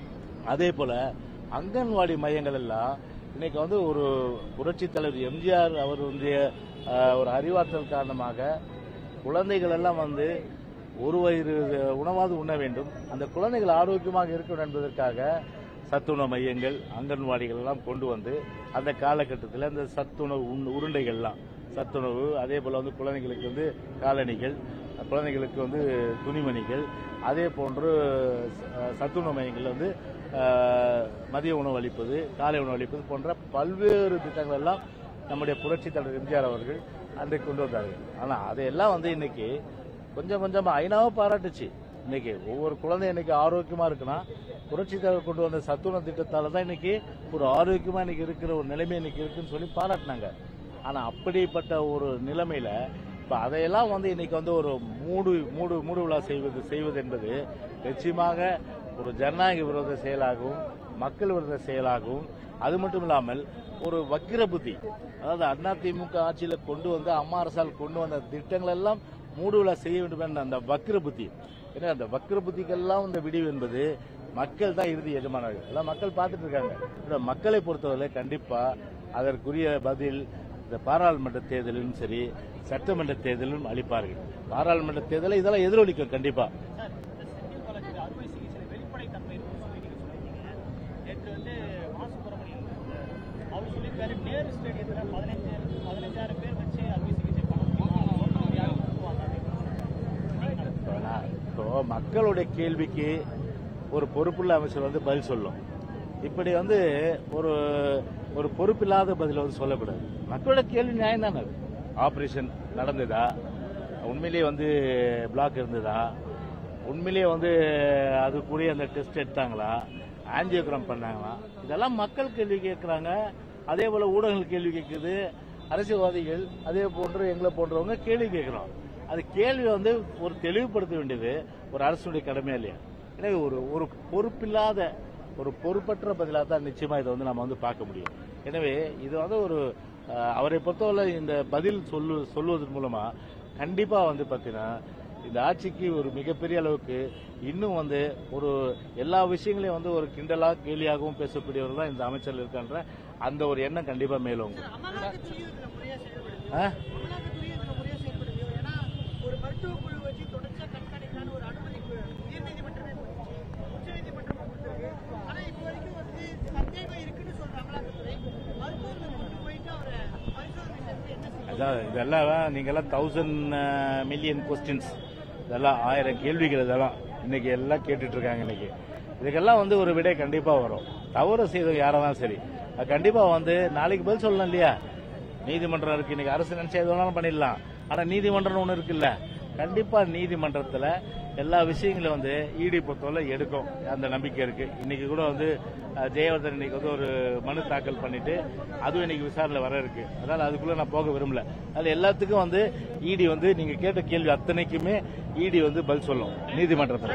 அதே போல அங்கன்வாடி மையங்கள் எல்லாம் இன்னைக்கு வந்து ஒரு புரட்சி தலைவர் எம்ஜிஆர் அவர் வந்து அஹ், ஒரு அறிவாற்றல் காரணமாக குழந்தைகள் எல்லாம் வந்து ஒரு வயிறு உணவாவது உண்ண வேண்டும் அந்த குழந்தைகள் ஆரோக்கியமாக இருக்கணும் என்பதற்காக சத்துணவு மையங்கள் அங்கன்வாடிகள் எல்லாம் கொண்டு வந்து அந்த காலகட்டத்தில் அந்த சத்துணவு உண்- உருண்டைகள்லாம் சத்துணவு அதே போல வந்து குழந்தைகளுக்கு வந்து காலணிகள் குழந்தைகளுக்கு வந்து துணிமணிகள் அதே போன்று அஹ், சத்துணவு மையங்கள் வந்து அஹ், மதிய உணவு அளிப்பது காலை உணவு அளிப்பது போன்ற பல்வேறு திட்டங்கள் எல்லாம் நம்முடைய புரட்சி தலைவர் எம்ஜிஆர் அவர்கள் அன்றைக்கு கொண்டு வந்தார்கள் ஆனா அதையெல்லாம் வந்து இன்னைக்கு கொஞ்சம் கொஞ்சமா ஐநாவும் பாராட்டுச்சு இன்னைக்கு ஒவ்வொரு குழந்தை இன்னைக்கு ஆரோக்கியமா இருக்குன்னா புரட்சி தலைவர் கொண்டு வந்த சத்துணவு திட்டத்தால தான் இன்னைக்கு ஒரு ஆரோக்கியமா இன்னைக்கு இருக்கிற ஒரு நிலைமை இன்னைக்கு இருக்குன்னு சொல்லி பாராட்டினாங்க ஆனா அப்படிப்பட்ட ஒரு நிலைமையில இப்ப அதையெல்லாம் வந்து இன்னைக்கு வந்து ஒரு மூடு மூடு மூடு விழா செய்வது செய்வது என்பது நிச்சயமாக ஒரு ஜனநாயக விரோத செயலாகவும் மக்கள் விரோத செயலாகவும் அது மட்டும் இல்லாமல் ஒரு வக்கிர புத்தி அதாவது அண்ணா திமுக ஆட்சியில கொண்டு வந்து அம்மா அரசால் கொண்டு வந்த திட்டங்கள் எல்லாம் மூடு விழா செய்ய வேண்டும் என்ற அந்த வக்கிர புத்தி ஏன்னா அந்த வக்கிர புத்திக்கெல்லாம் இந்த விடிவு என்பது மக்கள் தான் இறுதி எஜமானர்கள் எல்லாம் மக்கள் பார்த்துட்டு இருக்காங்க ஆனா மக்களை பொறுத்தவரை கண்டிப்பா அதற்குரிய பதில் இந்த பாராளுமன்ற தேர்தலிலும் சரி சட்டமன்ற தேர்தலிலும் அளிப்பார்கள் பாராளுமன்ற தேர்தலை இதெல்லாம் எதிரொலிக்கும் கண்டிப்பா சார் இந்த செந்தில் பாலாஜி அறுவை சிகிச்சை வெளிப்படைத்தன்மை இருக்குன்னு சொல்லி நீங்க சொல்லியிருக்கீங்க நேற்று வந்து மா சுப்பிரமணியன் அவர் சொல்லியிருக்காரு நேரு ஸ்டேடியத்துல பதினஞ்சு பதினஞ்சாயிரம் பேர் வச்சு அறுவை சிகிச்சை பண்ண முடியுமா லோக்கல் யாரும் கொடுத்துருவாங்க அப்படின்னு. இப்போ நான் இப்போ மக்களுடைய கேள்விக்கு ஒரு பொறுப்புள்ள அமைச்சர் வந்து பதில் சொல்லும் இப்படி வந்து ஒரு ஒரு பொறுப்பில்லாத பதில வந்து சொல்லக்கூடாது மக்களோட கேள்வி நியாயம் தானே அது ஆபரேஷன் நடந்ததா உண்மையிலேயே வந்து பிளாக் இருந்ததா உண்மையிலேயே வந்து அதுக்குரிய அந்த டெஸ்ட் எடுத்தாங்களா ஆஞ்சியோகிராம் பண்ணாங்களா இதெல்லாம் மக்கள் கேள்வி கேட்கறாங்க அதே போல ஊடகங்கள் கேள்வி கேட்குது அரசியல்வாதிகள் அதே போன்று எங்களை போன்றவங்க கேள்வி கேட்கிறோம் அது கேள்வி வந்து ஒரு தெளிவுபடுத்த வேண்டியது ஒரு அரசுடைய கடமையா இல்லையா எனவே ஒரு ஒரு பொறுப்பில்லாத ஒரு பொறுப்பற்ற பதிலாக தான் நிச்சயமா இதை வந்து நம்ம வந்து பார்க்க முடியும் எனவே இது வந்து ஒரு அஹ், அவரை பொறுத்தவரை இந்த பதில் சொல்லு சொல்வதன் மூலமா கண்டிப்பா வந்து பாத்தீங்கன்னா இந்த ஆட்சிக்கு ஒரு மிகப்பெரிய அளவுக்கு இன்னும் வந்து ஒரு எல்லா விஷயங்களையும் வந்து ஒரு கிண்டலா கேலியாகவும் பேசக்கூடியவர் தான் இந்த அமைச்சர் இருக்கான்ற அந்த ஒரு எண்ணம் கண்டிப்பா மேலோங்கும் அமலாக்கத்துறையும் இதுல முறையா செயல்படுது ஆ? அமலாக்கத்துறையும் இதுல முறையா செயல்படுது ஏன்னா ஒரு மருத்துவ குழு வச்சு தொடர்ச்சியா கண்காணிக்கலான்னு ஒரு அனுமதி கு- உயர்நீதிமன்றமே கொடுத்துச்சு உச்சநீதிமன்றம் கொடுத்துருக்கு ஆனா இப்போ வரைக்கும் வந்து சந்தேகம் இருக்குன்னு சொல்ற அமலாக்கத்துறை மருத்துவர்களை கொண்டு போயிட்டு அவரை பரிசோதனை செஞ்சு என்ன செய்யும் அதான் இதெல்லாம் நீங்க எல்லாம் தௌசண்ட் மில்லியன் கொஸ்டின்ஸ் இதெல்லாம் ஆயிரம் கேள்விகள் இதெல்லாம் இன்னைக்கு எல்லாம் கேட்டுட்டு இருக்காங்க இன்னைக்கு இதுக்கெல்லாம் வந்து ஒரு விடை கண்டிப்பா வரும் தவறு செய்தவங்க யாராதான் சரி அது கண்டிப்பா வந்து நாளைக்கு பதில் சொல்லலாம் இல்லையா நீதிமன்றம் இருக்கு இன்னைக்கு அரசு நினைச்சா எது வேணாலும் பண்ணிடலாம் ஆனா நீதிமன்றம் ஒண்ணு இருக்குல்ல கண்டிப்பா நீதிமன்றத்துல எல்லா விஷயங்களும் வந்து இடி பொறுத்தவரை எடுக்கும் அந்த நம்பிக்கை இருக்கு இன்னைக்கு கூட வந்து அஹ், ஜெயவர்தன் இன்னைக்கு வந்து ஒரு மனு தாக்கல் பண்ணிட்டு அதுவும் இன்னைக்கு விசாரணை வர இருக்கு அதனால அதுக்குள்ள நான் போக விரும்பல அதுல எல்லாத்துக்கும் வந்து இடி வந்து நீங்க கேட்ட கேள்வி அத்தனைக்குமே இடி வந்து பதில் சொல்லும் நீதிமன்றத்துல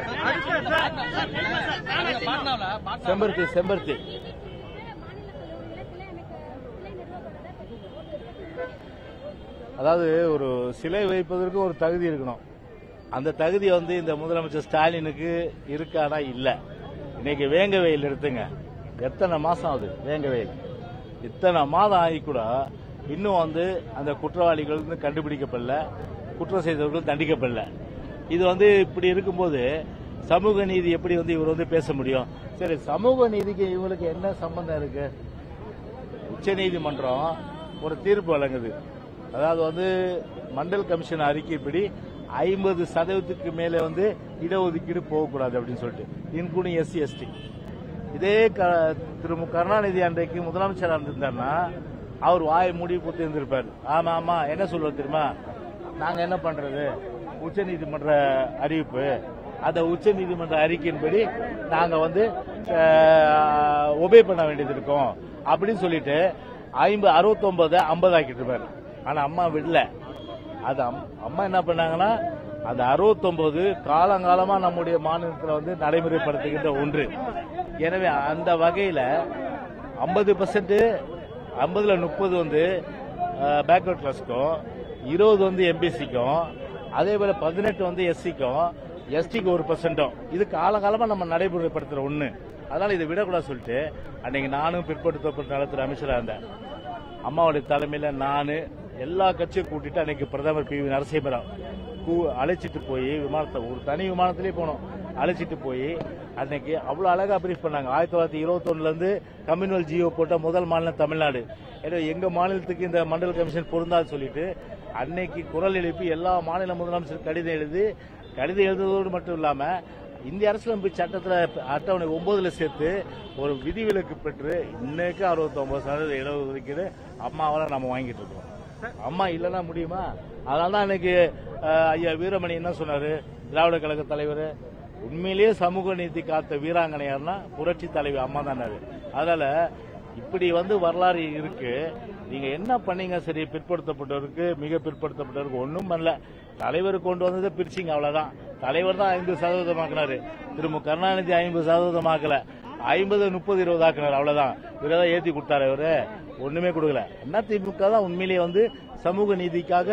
பாட்னாவில் செம்பருத்தி செம்பருத்தி அதாவது ஒரு சிலை வைப்பதற்கு ஒரு தகுதி இருக்கணும் அந்த தகுதி வந்து இந்த முதலமைச்சர் ஸ்டாலினுக்கு இருக்கானா இல்ல இன்னைக்கு வேங்க வெயில் எடுத்துங்க எத்தனை மாசம் ஆகுது வேங்க வெயில் இத்தனை மாதம் ஆகி கூட இன்னும் வந்து அந்த குற்றவாளிகள் வந்து கண்டுபிடிக்கப்படல குற்றம் செய்தவர்கள் தண்டிக்கப்படல இது வந்து இப்படி இருக்கும்போது சமூக நீதி எப்படி வந்து இவர் வந்து பேச முடியும் சரி சமூக நீதிக்கு இவங்களுக்கு என்ன சம்பந்தம் இருக்கு உச்சநீதிமன்றம் ஒரு தீர்ப்பு வழங்குது அதாவது வந்து மண்டல் கமிஷன் அறிக்கைப்படி ஐம்பது சதவீதத்துக்கு மேலே வந்து இடஒதுக்கீடு போகக்கூடாது அப்படின்னு சொல்லிட்டு இன்க்ளூடிங் எஸ்சி எஸ்டி இதே க- திரு மு கருணாநிதி அன்றைக்கு முதலமைச்சராக இருந்திருந்தாருன்னா அவர் வாயை மூடி குத்தி இருந்திருப்பார் ஆமா ஆமா என்ன சொல்லுவார் தெரியுமா நாங்க என்ன பண்றது உச்சநீதிமன்ற அறிவிப்பு அந்த உச்சநீதிமன்ற அறிக்கையின்படி நாங்க வந்து ஒபே பண்ண வேண்டியது இருக்கும் அப்படின்னு சொல்லிட்டு ஐம்பது அறுபத்தொன்பது ஐம்பது ஆக்கிட்டு இருப்பாரு ஆனா அம்மா விடல அது அம்- அம்மா என்ன பண்ணாங்கன்னா அந்த 69 காலங்காலமா நம்முடைய மாநிலத்தில் வந்து நடைமுறைப்படுத்துகின்ற ஒன்று எனவே அந்த வகையில ஐம்பது பர்சன்ட் ஐம்பதுல முப்பது வந்து பேக்வர்ட் கிளாஸ்க்கும் இருபது வந்து எம்பிசிக்கும் அதே போல பதினெட்டு வந்து எஸ்சிக்கும் எஸ்டிக்கு ஒரு பர்சன்டும் இது காலகாலமா நம்ம நடைமுறைப்படுத்துற ஒண்ணு அதனால இதை விடக்கூடாது சொல்லிட்டு அன்னைக்கு நானும் பிற்படுத்தப்பட்ட நலத்துறை அமைச்சரா இருந்தேன் அம்மாவுடைய தலைமையில நானு எல்லா கட்சியும் கூட்டிட்டு அன்னைக்கு பிரதமர் பி வி நரசிம்மராவ் கூ- அழைச்சிட்டு போய் விமானத்தை ஒரு தனி விமானத்திலே போனோம் அழைச்சிட்டு போய் அன்னைக்கு அவ்வளவு அழகா பிரீஃப் பண்ணாங்க ஆயிரத்தி தொள்ளாயிரத்தி இருபத்தொன்னுல இருந்து கம்யூனல் ஜியோ போட்ட முதல் மாநிலம் தமிழ்நாடு ஏன்னா எங்க மாநிலத்துக்கு இந்த மண்டல் கமிஷன் பொருந்தாது சொல்லிட்டு அன்னைக்கு குரல் எழுப்பி எல்லா மாநில முதலமைச்சர் கடிதம் எழுதி கடிதம் எழுதுவதோடு மட்டும் இல்லாம இந்திய அரசியலமைப்பு சட்டத்துல அட்டவணை ஒன்பதுல சேர்த்து ஒரு விதிவிலக்கு பெற்று இன்னைக்கு அறுபத்தி ஒன்பது சதவீத இடஒதுக்கீடு அம்மாவால நம்ம வாங்கிட்டு இருக்கோம் அம்மா இல்லைன்னா முடியுமா அதனால தான் இன்னைக்கு அஹ், ஐயா வீரமணி என்ன சொன்னாரு திராவிட கழக தலைவர் உண்மையிலேயே சமூக நீதி காத்த வீராங்கனை யாருன்னா புரட்சி தலைவி அம்மா தானே அதனால இப்படி வந்து வரலாறு இருக்கு நீங்க என்ன பண்ணீங்க சரி பிற்படுத்தப்பட்டவருக்கு மிக பிற்படுத்தப்பட்டவருக்கு ஒன்றும் பண்ணல தலைவர் கொண்டு வந்ததை பிரிச்சிங்க அவ்வளவுதான் தலைவர் தான் ஐம்பது சதவீதமாக்குனாரு திரு மு கருணாநிதி ஐம்பது சதவீதமாக்கல ஐம்பது முப்பது இருபது ஆக்குனாரு அவ்வளவுதான் இவரதான் ஏத்தி கொடுத்தாரு இவரு ஒண்ணுமே கொடுக்கல அண்ணா திமுக தான் உண்மையிலேயே வந்து சமூக நீதிக்காக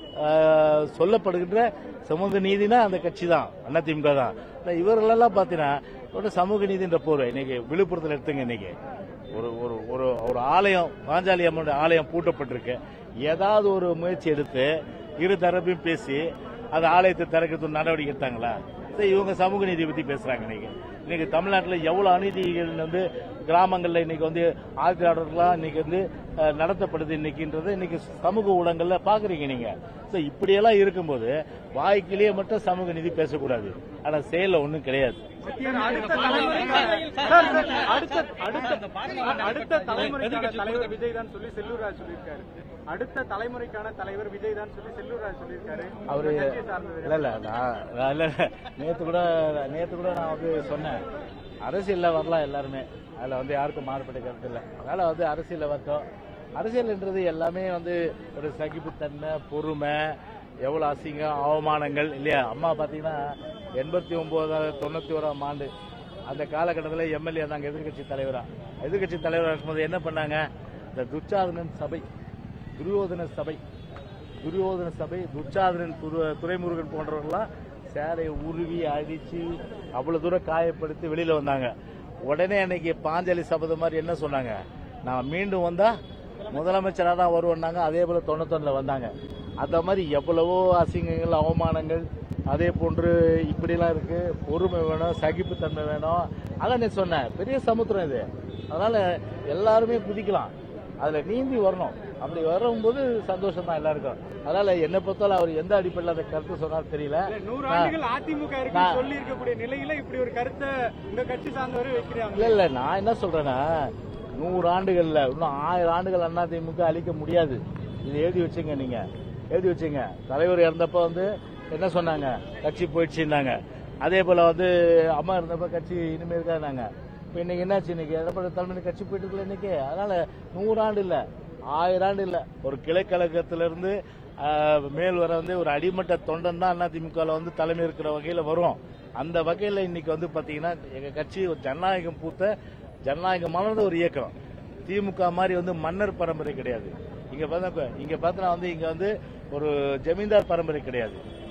ஆஹ், சொல்லப்படுகின்ற சமூக நீதினா அந்த கட்சி தான் அண்ணா திமுக தான் ஆனா இவர்களெல்லாம் பாத்தீங்கன்னா ஒரு சமூக நீதின்ற போர்வை இன்னைக்கு விழுப்புரத்தில் எடுத்துங்க இன்னைக்கு ஒரு ஒரு ஒரு ஒரு ஆலயம் பாஞ்சாலி அம்மனுடைய ஆலயம் பூட்டப்பட்டிருக்கு ஏதாவது ஒரு முயற்சி எடுத்து இரு தரப்பையும் பேசி அந்த ஆலயத்தை திறக்கிறதுக்கு நடவடிக்கை எடுத்தாங்களா சரி, இவங்க சமூக நீதி பத்தி பேசுறாங்க இன்னைக்கு இன்னைக்கு தமிழ்நாட்டில் எவ்வளவு அநீதிகள் வந்து கிராமங்கள்ல இன்னைக்கு வந்து ஆட்சியாளர்கள்லாம் இன்னைக்கு வந்து அஹ், நடத்தப்படுது இன்னைக்குன்றது இன்னைக்கு சமூக ஊடகங்கள்ல பாக்குறீங்க நீங்க சோ இப்படியெல்லாம் இருக்கும்போது வாய்க்கிலேயே மட்டும் சமூக நீதி பேசக்கூடாது ஆனா செயல்ல ஒண்ணும் கிடையாது அடுத்த தலைமுறைக்கான சார், சார், அடுத்த அடுத்த அடுத்த தலைமுறைக்கான தலைவர் விஜய் தான் சொல்லி செல்லூர் ராஜ் சொல்லியிருக்காரு அடுத்த தலைமுறைக்கான தலைவர் விஜய் தான் சொல்லி செல்லூர் ராஜ் சொல்லியிருக்காரு அவரு உங்க கட்சியை சார்ந்தவர். இல்ல இல்ல நான் நான் இல்ல நேத்து கூட நேத்து கூட நான் வந்து சொன்னேன் அரசியல்ல வரலாம் எல்லாருமே அதுல வந்து யாருக்கும் மாறுபட்ட கருத்து இல்ல அதனால வந்து அரசியல்ல வரட்டும் அரசியல்ன்றது எல்லாமே வந்து ஒரு சகிப்புத்தன்மை பொறுமை எவ்வளவு அசிங்கம் அவமானங்கள் இல்லையா அம்மா பாத்தீங்கன்னா எண்பத்தி ஒன்பது தொண்ணூத்தி ஓராம் ஆண்டு அந்த காலகட்டத்தில் எம்எல்ஏ தாங்க எதிர்க்கட்சி தலைவரா எதிர்க்கட்சி தலைவரா இருக்கும்போது என்ன பண்ணாங்க இந்த துச்சாதனன் சபை துரியோதன சபை துரியோதன சபை துச்சாதனன் துரு- துரைமுருகன் போன்றவர்கள்லாம் சேலையை உருவி அடிச்சு அவ்வளவு தூரம் காயப்படுத்தி வெளியில வந்தாங்க உடனே அன்னைக்கு பாஞ்சாலி சபதம் மாதிரி என்ன சொன்னாங்க நான் மீண்டும் வந்தா முதலமைச்சராக தான் வருவோம்னாங்க அதே போல தொண்ணூத்தொன்னுல வந்தாங்க அந்த மாதிரி எவ்வளவோ அசிங்கங்கள் அவமானங்கள் அதே போன்று இப்படிலாம் இருக்கு பொறுமை வேணும் சகிப்புத்தன்மை வேணும் அதான் நீ சொன்னேன் பெரிய சமுத்திரம் இது அதனால எல்லாருமே குதிக்கலாம் அதுல நீந்தி வரணும் அப்படி வரும்போது சந்தோஷம் தான் எல்லாருக்கும் அதனால என்னை பொறுத்தவரை அவர் எந்த அடிப்படையில் அந்த கருத்து சொன்னார் தெரியல இல்ல, நூறு நான்- ஆண்டுகள் அதிமுக இருக்கு நான்- சொல்லி இருக்கக்கூடிய நிலையில இப்படி ஒரு கருத்தை உங்க கட்சி சார்ந்தவர் வைக்கிறாங்க இல்ல இல்ல நான் என்ன சொல்றேன்னா நூறு ஆண்டுகள்ல இன்னும் ஆயிரம் ஆண்டுகள் அண்ணா திமுக அழிக்க முடியாது இது எழுதி வச்சுங்க நீங்க எழுதி வச்சுங்க தலைவர் இறந்தப்ப வந்து என்ன சொன்னாங்க கட்சி போயிடுச்சுன்னாங்க அதே போல வந்து அம்மா இருந்தப்ப கட்சி இனிமே இருக்காங்க இப்ப இன்னைக்கு என்னாச்சு இன்னைக்கு எடப்பாடி தலைமை கட்சி போயிட்டு இருக்குல்ல இன்னைக்கு அதனால நூறாண்டு இல்ல ஆயிரம் ஆண்டு இல்ல ஒரு கிளைக்கழகத்திலிருந்து ஆஹ், மேல் வர வந்து ஒரு அடிமட்ட தொண்டன் தான் அதிமுக வந்து தலைமை இருக்கிற வகையில வரும் அந்த வகையில இன்னைக்கு வந்து பாத்தீங்கன்னா எங்க கட்சி ஒரு ஜனநாயகம் பூத்த ஜனநாயகம் மலர்ந்த ஒரு இயக்கம் திமுக மாதிரி வந்து மன்னர் பரம்பரை கிடையாது இங்க பார்த்தா இங்க பார்த்தா வந்து இங்க வந்து ஒரு ஜமீன்தார் பரம்பரை கிடையாது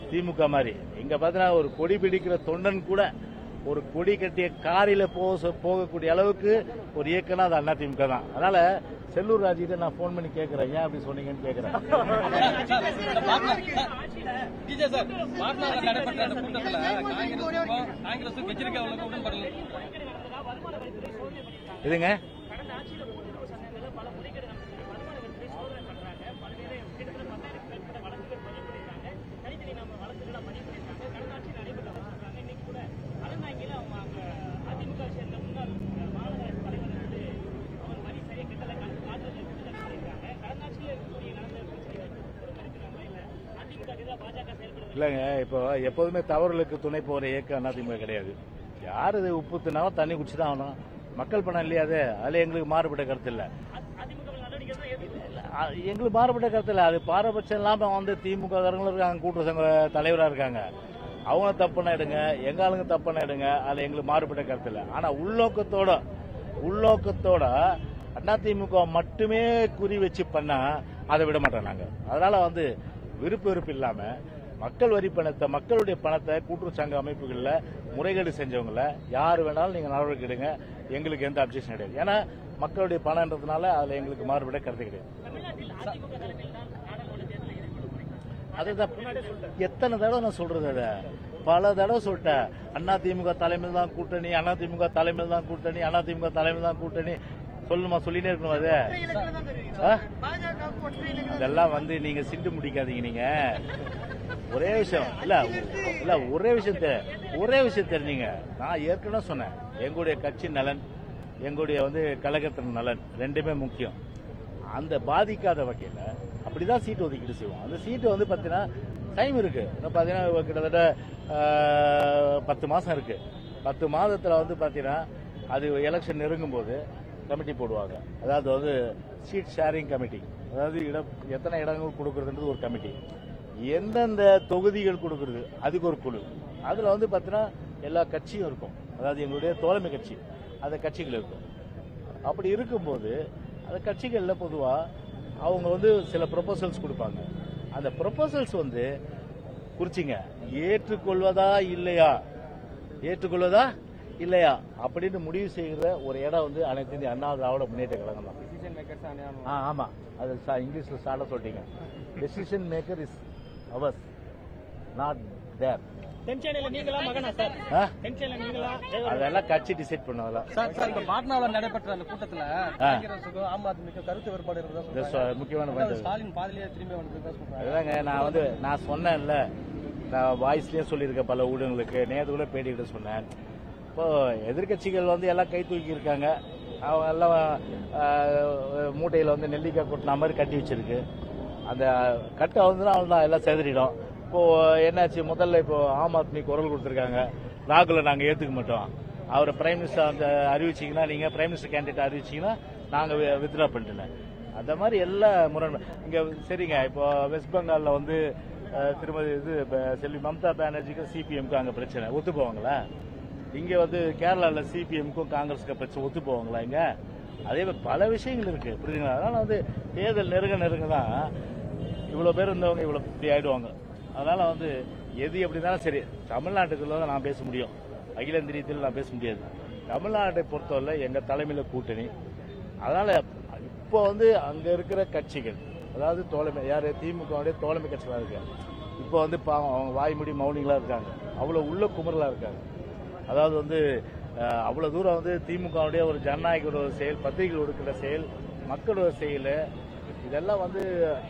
திமுக மாதிரி இங்க பாத்தீங்கன்னா ஒரு கொடி பிடிக்கிற தொண்டன் கூட ஒரு கொடி கட்டிய காரில போக போகக்கூடிய அளவுக்கு ஒரு இயக்கம்னா அது அண்ணா திமுக தான் அதனால செல்லூர் ராஜிட்ட நான் போன் பண்ணி கேட்கறேன் ஏன் அப்படி சொன்னீங்கன்னு கேட்கறேன் விஜய் சார் பாட்னாவில் நடைபெற்ற அந்த கூட்டத்தில் காங்கிரஸுக்கும் காங்கிரஸும் கெஜ்ரிவாலுக்கும் உடன்படல இதுங்க இல்லைங்க இப்போ எப்போதுமே தவறுகளுக்கு துணை போற இயக்கம் அதிமுக கிடையாது யார் இது உப்பு தின்னாலும் தண்ணி குடிச்சு தான் ஆகணும் மக்கள் பணம் இல்லையா அது அதுல எங்களுக்கு மாறுபட்ட கருத்து இல்ல இல்ல, அ- எங்களுக்கு மாறுபட்ட கருத்து இல்ல அது பாரபட்சம் இல்லாம வந்து திமுக காரங்களும் இருக்காங்க கூட்டுறவு சங்க தலைவரா இருக்காங்க அவங்க தப்புனா எடுங்க எங்க ஆளுங்க தப்புனா எடுங்க அதுல எங்களுக்கு மாறுபட்ட கருத்து இல்ல ஆனா உள்நோக்கத்தோட உள்நோக்கத்தோட அதிமுக மட்டுமே குறி வச்சு பண்ணா அதை விட மாட்டோம் நாங்க அதனால வந்து விருப்பு வெறுப்பு இல்லாம மக்கள் வரி பணத்தை மக்களுடைய பணத்தை கூட்டுறவு சங்க அமைப்புகள்ல முறைகேடு செஞ்சவங்கள யார் வேணாலும் நீங்க நடவடிக்கை எடுங்க எங்களுக்கு எந்த அப்ஜெக்ஷன் கிடையாது ஏன்னா மக்களுடைய பணம்ன்றதுனால அதுல எங்களுக்கு மாறுபட கருத்து கிடையாது அதுதான் எத்தனை தடவை நான் சொல்றது அத பல தடவை சொல்லிட்டேன் அண்ணா திமுக தலைமையில் தான் கூட்டணி அண்ணா திமுக தலைமையில் தான் கூட்டணி அண்ணா திமுக தலைமையில் தான் கூட்டணி சொல்லுமா சொல்லினே இருக்கணும் அது இலக்கில் தான் தெரியும் ஆ? பாஜக ஒற்றை இலக்கில் இதெல்லாம் வந்து நீங்க சிண்டு முடிக்காதீங்க நீங்க ஒரே விஷயம் இல்ல இல்ல ஒரே விஷயத்த ஒரே விஷயம் தெரிஞ்சீங்க நான் ஏற்கனவே சொன்னேன் எங்களுடைய கட்சி நலன் எங்களுடைய வந்து கழகத்தின் நலன் ரெண்டுமே முக்கியம் அந்த பாதிக்காத வகையில அப்படிதான் சீட்டு ஒதுக்கீடு செய்வோம் அந்த சீட்டு வந்து பாத்தீங்கன்னா டைம் இருக்கு இன்னும் பாத்தீங்கன்னா கிட்டத்தட்ட ஆஹ், பத்து மாசம் இருக்கு பத்து மாதத்துல வந்து பாத்தீங்கன்னா அது எலெக்ஷன் நெருங்கும் போது கமிட்டி போடுவாங்க அதாவது வந்து சீட் ஷேரிங் கமிட்டி அதாவது இடம் எத்தனை இடங்கள் கொடுக்கறதுன்றது ஒரு கமிட்டி எந்தெந்த தொகுதிகள் கொடுக்கறது அதுக்கு ஒரு குழு அதுல வந்து பாத்தீங்கன்னா எல்லா கட்சியும் இருக்கும் அதாவது எங்களுடைய தோழமை கட்சி அந்த கட்சிகள் இருக்கும் அப்படி இருக்கும்போது அந்த கட்சிகள்ல பொதுவா அவங்க வந்து சில ப்ரொபோசல்ஸ் கொடுப்பாங்க அந்த ப்ரொபோசல்ஸ் வந்து குறிச்சிங்க ஏற்றுக்கொள்வதா இல்லையா ஏற்றுக்கொள்வதா இல்லையா அப்படின்னு முடிவு செய்கிற ஒரு இடம் வந்து அனைத்து இந்திய அண்ணா திராவிட முன்னேற்ற கழகம் தான் டிசிஷன் மேக்கர்ஸ் ஆ, ஆமா அது ச- இங்கிலீஷ்ல ஸ்டார்டா சொல்லிட்டீங்க decision maker is ours not there தென்சென்னையில நீங்களா மகனா சார் தென்சென்னையில நீங்களா அதெல்லாம் கட்சி டிசைட் பண்ணும் அதெல்லாம் சார் சார் இப்ப பாட்னாவில் நடைபெற்ற அந்த கூட்டத்துல காங்கிரஸுக்கும் ஆம் ஆத்மிக்கும் கருத்து வேறுபாடு இது இருக்கிறதா சொ- முக்கியமான சொல்றாங்க பாயிண்ட் ஸ்டாலின் பாதிலேயே திரும்பி வந்ததுதான் சொல்றாங்க அதுதாங்க நான் வந்து நான் சொன்னேன்ல நான் வாய்ஸ்லயே சொல்லியிருக்கேன் பல ஊடகங்களுக்கு நேற்று கூட பேட்டிக்கிட்ட சொன்னேன் இப்போ எதிர்க்கட்சிகள் வந்து எல்லாம் கை தூக்கி இருக்காங்க அவங்க எல்லாம் ஆஹ், மூட்டையில வந்து நெல்லிக்காய் கொட்டின மாதிரி கட்டி வச்சிருக்கு அந்த கட்டை வந்து அவ்வளோதான் எல்லாம் செதறிடும் இப்போ என்னாச்சு முதல்ல இப்போ ஆம் ஆத்மி குரல் கொடுத்துருக்காங்க ராகுல நாங்க ஏத்துக்க மாட்டோம் அவரை பிரைம் மினிஸ்டர் அந்த அறிவிச்சீங்கன்னா நீங்க பிரைம் மினிஸ்டர் கேண்டிடேட் அறிவிச்சீங்கன்னா நாங்க வித்ரா பண்ணிட்டேன் அந்த மாதிரி எல்லா முரண் இங்க சரிங்க இப்போ வெஸ்ட் பெங்கால்ல வந்து அஹ், திருமதி இது ப- செல்வி மம்தா பானர்ஜிக்கு சிபிஎம்க்கு அங்க பிரச்சனை ஒத்து போவாங்களா இங்க வந்து கேரளால சிபிஎம்க்கும் காங்கிரஸுக்கு பிரச்சனை ஒத்து போவாங்களா இங்க அதே மாதிரி பல விஷயங்கள் இருக்கு புரியுதுங்களா அதனால வந்து தேர்தல் நெருங்க நெருங்க தான் இவ்வளவு பேர் இருந்தவங்க இவ்வளவு இப்படி ஆயிடுவாங்க அதனால வந்து எது எப்படி இருந்தாலும் சரி தமிழ்நாட்டுக்குள்ள தான் நான் பேச முடியும் அகில இந்தியத்தில் நான் பேச முடியாது தமிழ்நாட்டை பொறுத்தவரை எங்க தலைமையில கூட்டணி அதனால இப்போ வந்து அங்க இருக்கிற கட்சிகள் அதாவது தோழமை யாரு திமுக தோழமை கட்சிகளா இருக்கு இப்போ வந்து பாவம் அவங்க வாய்மொழி மௌனிகளா இருக்காங்க அவ்வளவு உள்ள குமரலா இருக்காங்க அதாவது வந்து அஹ், அவ்வளவு தூரம் வந்து திமுகவுடைய ஒரு ஜனநாயக ஒரு செயல் பத்திரிகை ஒடுக்கிற செயல் மக்களோட செயல் இதெல்லாம் வந்து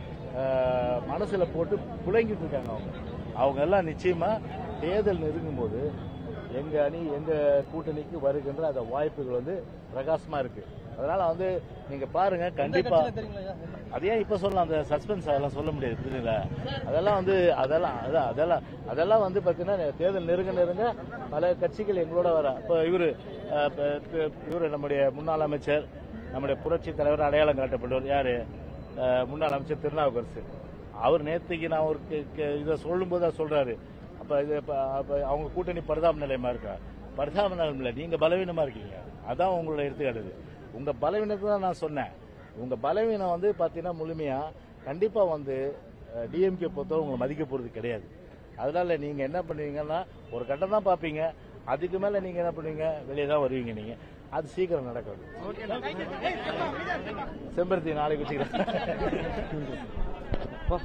அஹ், மனசுல போட்டு புழங்கிட்டு இருக்காங்க அவங்க அவங்க எல்லாம் நிச்சயமா தேர்தல் நெருங்கும் போது எங்க அணி எங்க கூட்டணிக்கு வருகின்ற அந்த வாய்ப்புகள் வந்து பிரகாசமா இருக்கு அதனால வந்து நீங்க பாருங்க கண்டிப்பா அதே இப்ப சொல்லலாம் அந்த சஸ்பென்ஸ் அதெல்லாம் சொல்ல முடியாது புரியுதுங்களா அதெல்லாம் வந்து அதெல்லாம் அதான் அதெல்லாம் அதெல்லாம் வந்து பாத்தீங்கன்னா தேர்தல் நெருங்க நெருங்க பல கட்சிகள் எங்களோட வர இப்போ இவரு அஹ், இப்ப- இப்ப இவரு நம்முடைய முன்னாள் அமைச்சர் நம்முடைய புரட்சி தலைவர் அடையாளம் காட்டப்பட்டவர் யாரு அஹ், முன்னாள் அமைச்சர் திருநாவுக்கரசு அவர் நேத்துக்கு நான் ஒரு கே- கே- இதை சொல்லும்போது அவர் சொல்றாரு அப்ப இது அப்ப- அப்ப அவங்க கூட்டணி பரிதாப நிலையமா இருக்கா பரிதாப நிலையம் இல்ல நீங்க பலவீனமா இருக்கீங்க அதான் உங்களோட எடுத்துக்காட்டுது உங்க பலவீனத்தை தான் நான் சொன்னேன் உங்க பலவீனம் வந்து பாத்தீங்கன்னா முழுமையா கண்டிப்பா வந்து டிஎம்கே பொறுத்தவரை உங்களை மதிக்க போறது கிடையாது அதனால நீங்க என்ன பண்ணுவீங்கன்னா ஒரு கட்டம் தான் பார்ப்பீங்க அதுக்கு மேல நீங்க என்ன பண்ணுவீங்க வெளியே தான் வருவீங்க நீங்க அது சீக்கிரம் நடக்காது செம்பருத்தி நாளைக்கு வச்சுக்கிறேன் போ.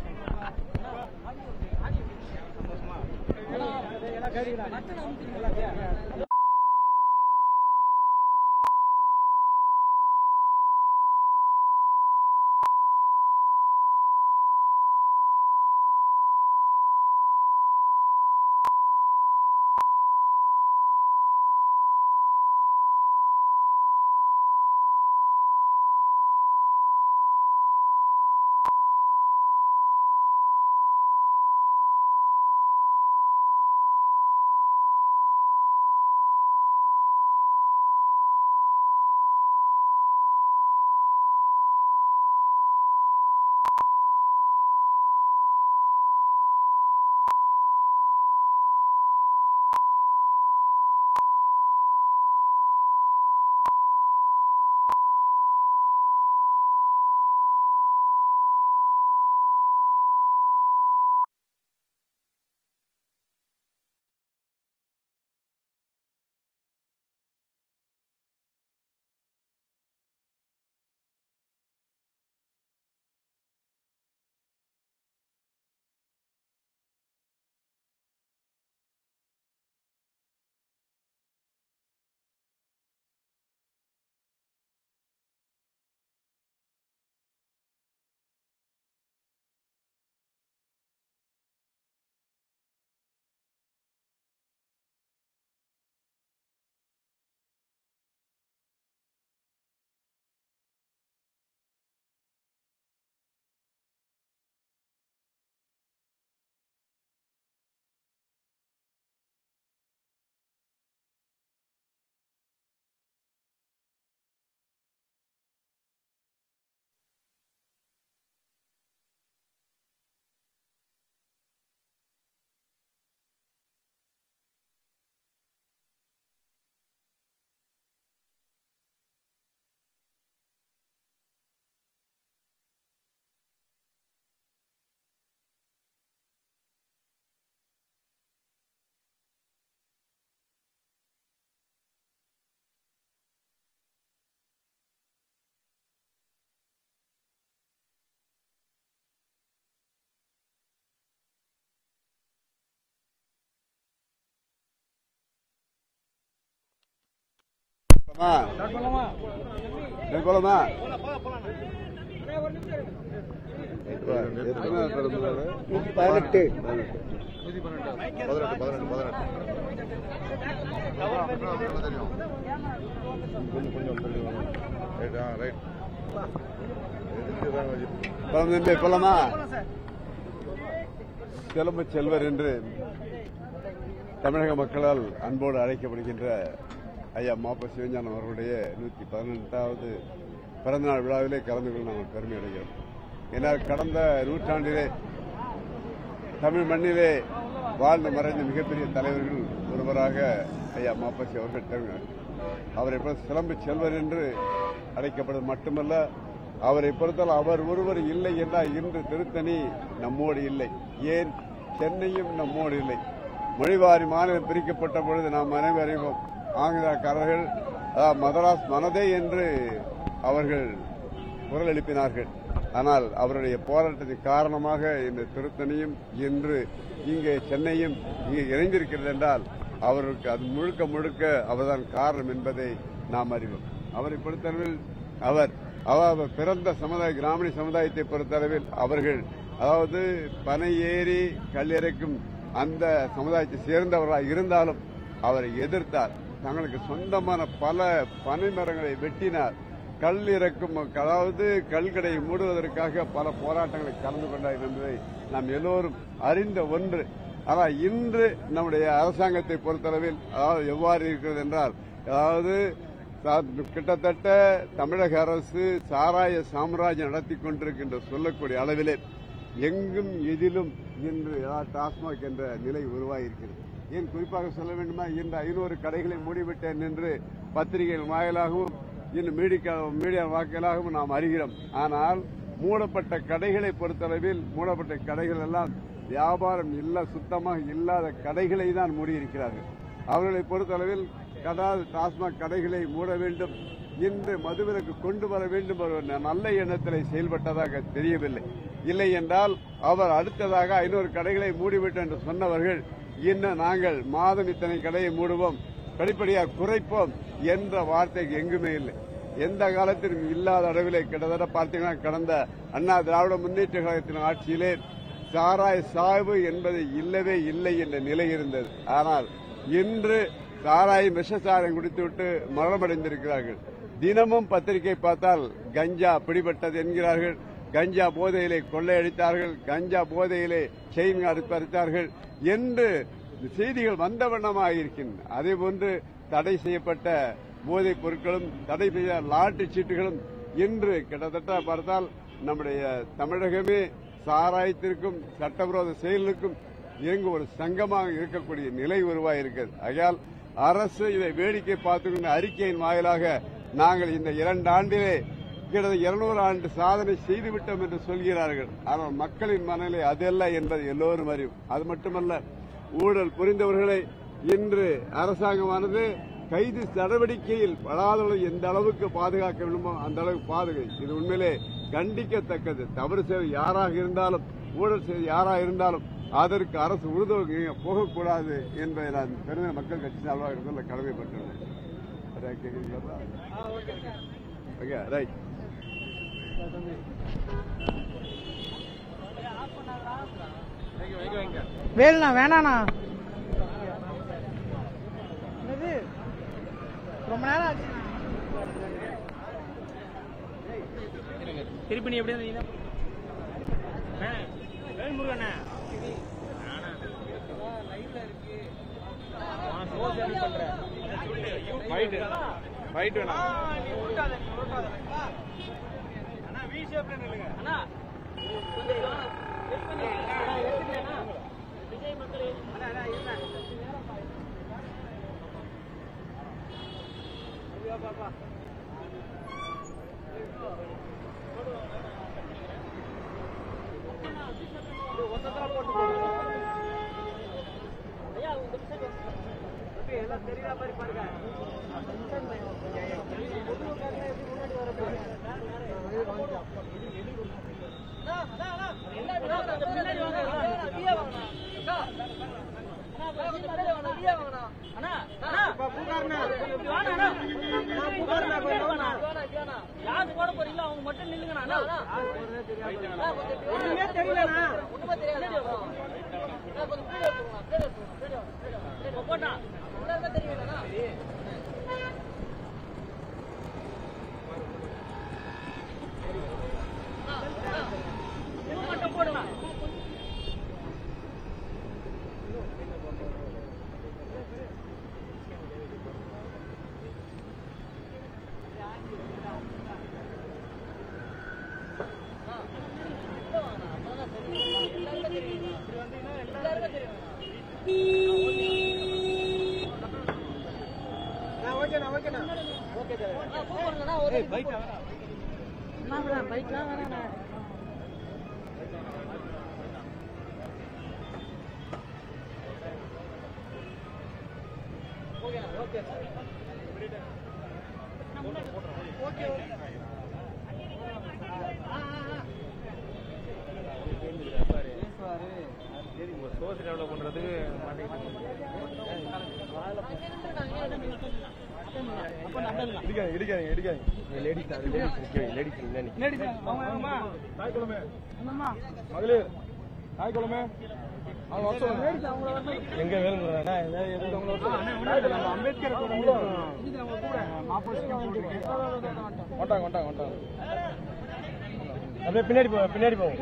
போலாமா எத்தனை பெருமாள் பதினெட்டு பதினெட்டு பதினெட்டு பதினெட்டு கொஞ்சம் கொஞ்சம் ரைட் ஆ ரைட் தம்பி போலாமா சிலம்பு செல்வர் என்று தமிழக மக்களால் அன்போடு அழைக்கப்படுகின்ற ஐயா மாப்ப சிவஞானம் அவர்களுடைய நூற்றி பதினெட்டாவது பிறந்தநாள் விழாவிலே கலந்து கொள்ள நாங்கள் பெருமை அடைகிறோம் ஏன்னால் கடந்த நூற்றாண்டிலே தமிழ் மண்ணிலே வாழ்ந்து மறைந்த மிகப்பெரிய தலைவர்கள் ஒருவராக ஐயா மாப்பசி அவர்கள் தெரிவித்தார் அவரை போல சிலம்பு செல்வர் என்று அழைக்கப்படுவது மட்டுமல்ல அவரை பொறுத்தவரை அவர் ஒருவர் இல்லை என்றால் இன்று திருத்தணி நம்மோடு இல்லை ஏன் சென்னையும் நம்மோடு இல்லை மொழிவாரி மாநிலம் பிரிக்கப்பட்ட பொழுது நாம் அனைவரும் அறிவோம் ஆங்கிலக்காரர்கள் அதாவது மதராஸ் மனதே என்று அவர்கள் குரல் எழுப்பினார்கள் ஆனால் அவருடைய போராட்டத்தின் காரணமாக இந்த திருத்தணியும் இன்று இங்கே சென்னையும் இங்கே இணைந்திருக்கிறது என்றால் அவருக்கு அது முழுக்க முழுக்க அவர்தான் காரணம் என்பதை நாம் அறிவோம் அவரை பொறுத்தளவில் அவர் அதாவது பிறந்த சமுதாய கிராமணி சமுதாயத்தை பொறுத்தளவில் அவர்கள் அதாவது பனை ஏறி கல்லிறக்கும் அந்த சமுதாயத்தை சேர்ந்தவர்களாக இருந்தாலும் அவரை எதிர்த்தார் தங்களுக்கு சொந்தமான பல பனை மரங்களை வெட்டினார் கல் இறக்கும் அதாவது கல்கடை மூடுவதற்காக பல போராட்டங்களை கலந்து கொண்டார் என்பதை நாம் எல்லோரும் அறிந்த ஒன்று ஆனால் இன்று நம்முடைய அரசாங்கத்தை பொறுத்தளவில் அதாவது எவ்வாறு இருக்கிறது என்றால் அதாவது சா- கிட்டத்தட்ட தமிழக அரசு சாராய சாம்ராஜ்யம் நடத்தி கொண்டிருக்கின்ற சொல்லக்கூடிய அளவிலே எங்கும் எதிலும் இன்று அதாவது டாஸ்மாக் என்ற நிலை உருவாகியிருக்கிறது ஏன் குறிப்பாக சொல்ல வேண்டுமா இன்று ஐநூறு கடைகளை மூடிவிட்டேன் என்று பத்திரிகைகள் வாயிலாகவும் இன்னும் மீடியா மீடியா வாக்கிலாகவும் நாம் அறிகிறோம் ஆனால் மூடப்பட்ட கடைகளை பொறுத்தளவில் மூடப்பட்ட கடைகள் எல்லாம் வியாபாரம் இல்ல சுத்தமாக இல்லாத கடைகளை தான் மூடியிருக்கிறார்கள் அவர்களை பொறுத்தளவில் கடால் டாஸ்மாக் கடைகளை மூட வேண்டும் இன்று மதுவிலக்கு கொண்டு வர வேண்டும் என்ற ஒரு நல்ல எண்ணத்தில் செயல்பட்டதாக தெரியவில்லை இல்லை என்றால் அவர் அடுத்ததாக ஐநூறு கடைகளை மூடிவிட்டோம் என்று சொன்னவர்கள் இன்னும் நாங்கள் மாதம் இத்தனை கடையை மூடுவோம் படிப்படியாக குறைப்போம் என்ற வார்த்தை எங்குமே இல்லை எந்த காலத்திலும் இல்லாத அளவிலே கிட்டத்தட்ட பார்த்தீங்கன்னா கடந்த அண்ணா திராவிட முன்னேற்ற கழகத்தின் ஆட்சியிலே சாராய சாய்வு என்பது இல்லவே இல்லை என்ற நிலை இருந்தது ஆனால் இன்று சாராயம் விஷசாராயம் குடித்துவிட்டு மரணமடைந்திருக்கிறார்கள் தினமும் பத்திரிகை பார்த்தால் கஞ்சா பிடிபட்டது என்கிறார்கள் கஞ்சா போதையிலே கொள்ளையடித்தார்கள் கஞ்சா போதையிலே செயின் அறுப்பறுத்தார்கள் என்று செய்திகள் வந்த வண்ணமாக இருக்கின்றன அதே போன்று தடை செய்யப்பட்ட போதைப் பொருட்களும் தடை செய்த லாட்டு சீட்டுகளும் இன்று கிட்டத்தட்ட பார்த்தால் நம்முடைய தமிழகமே சாராயத்திற்கும் சட்டவிரோத செயலுக்கும் இயங்கு ஒரு சங்கமாக இருக்கக்கூடிய நிலை உருவாயிருக்கிறது ஆகையால் அரசு இதை வேடிக்கை பார்த்துக்கொண்ட அறிக்கையின் வாயிலாக நாங்கள் இந்த இரண்டு ஆண்டிலே கிட்டத்தட்ட இருநூறு ஆண்டு சாதனை செய்துவிட்டோம் என்று சொல்கிறார்கள் ஆனால் மக்களின் மனநிலை அதல்ல என்பதை எல்லோரும் அறியும் அது மட்டுமல்ல ஊழல் புரிந்தவர்களை இன்று அரசாங்கமானது கைது நடவடிக்கையில் படாதவர்களை எந்த அளவுக்கு பாதுகாக்க வேண்டுமோ அந்த அளவுக்கு பாதுகை இது உண்மையிலே கண்டிக்கத்தக்கது தவறு செய்த யாராக இருந்தாலும் ஊழல் செய்த யாராக இருந்தாலும் அதற்கு அரசு உறுதுணை போகக்கூடாது என்பதை நான் பெருமை மக்கள் கட்சி சார்பாக இருந்த கடமைப்பட்டுள்ளேன் சரியா கேக்குறீங்களா? ஓகே ரைட் வேலுண்ணா வேணாண்ணா என்னது ரொம்ப நேரம் ஆச்சு திருப்பி நீ எப்படி இருந்தீங்க வேல்முருகண்ணா ஃபைட் ஃபைட் வேணாம் ஒண்ணுமே தெரியலண்ணா ஓகேண்ணா ஓகேண்ணா பைக்லாம் வேணாண்ணா ஓகே சோர்ஸ் டெவலப் பண்றதுக்கு இடிக்காங்க இடிக்காங்க இடிக்காங்க லேடிஸ் லேடிஸ் லேடிஸ் லேடிஸ் தாய்க்குளமே மகளிர் தாய்க்குளமே அவங்க வர சொல்லுங்க எங்க வேணுங்கிறா அம்பேத்கர் மாட்டாங்க மாட்டாங்க மாட்டாங்க அப்படியே பின்னாடி போ பின்னாடி போவோம்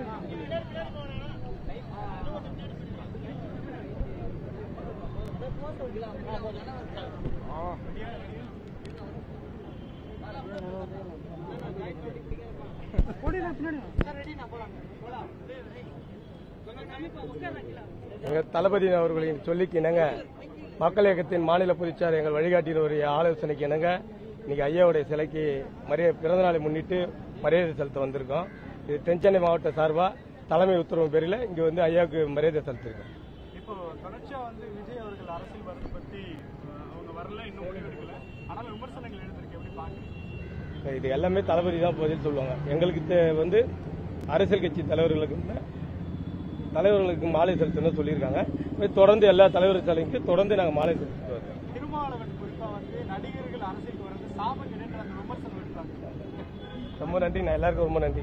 எங்க தளபதி அவர்களின் சொல்லிக்கு இணங்க மக்கள் இயக்கத்தின் மாநில பொதுச்சார் எங்கள் வழிகாட்டியின் ஒரு ஆலோசனைக்கு இணங்க இன்னைக்கு ஐயாவுடைய சிலைக்கு மரியாதை பிறந்தநாளை முன்னிட்டு மரியாதை செலுத்த வந்திருக்கோம் இது தென்சென்னை மாவட்ட சார்பா தலைமை உத்தரவு பேரில் இங்க வந்து ஐயாவுக்கு மரியாதை செலுத்திருக்கோம் இப்போ தொடர்ச்சியா வந்து விஜய் அவர்கள் அரசியல் வரது பத்தி அஹ், அவங்க வரல இன்னும் முடிவெடுக்கல ஆனா விமர்சனங்கள் எழுந்திருக்கு எப்படி பாக்குறீங்க இது எல்லாமே தளபதி தான் பதில் சொல்லுவாங்க எங்களுக்கு தே- வந்து அரசியல் கட்சி தலைவர்களுக்கு வந்து தலைவர்களுக்கு மாலை செலுத்தணும்னு சொல்லியிருக்காங்க இது தொடர்ந்து எல்லா தலைவர் சிலைக்கு தொடர்ந்து நாங்கள் மாலை செலுத்திட்டு வரோம் திருமாவளவன் குறிப்பா வந்து நடிகர்கள் அரசியலுக்கு வர்றது சாபம் என்ற அந்த விமர்சனம் எடுத்தாங்க ரொம்ப நன்றி நான் எல்லாருக்கும் ரொம்ப நன்றி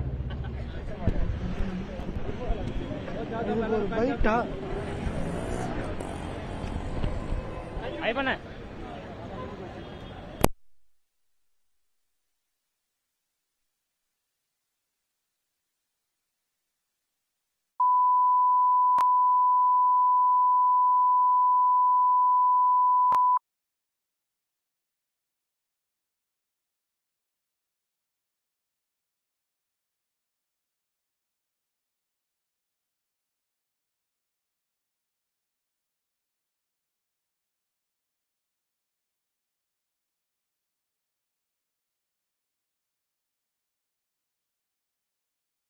ஐ பண்ண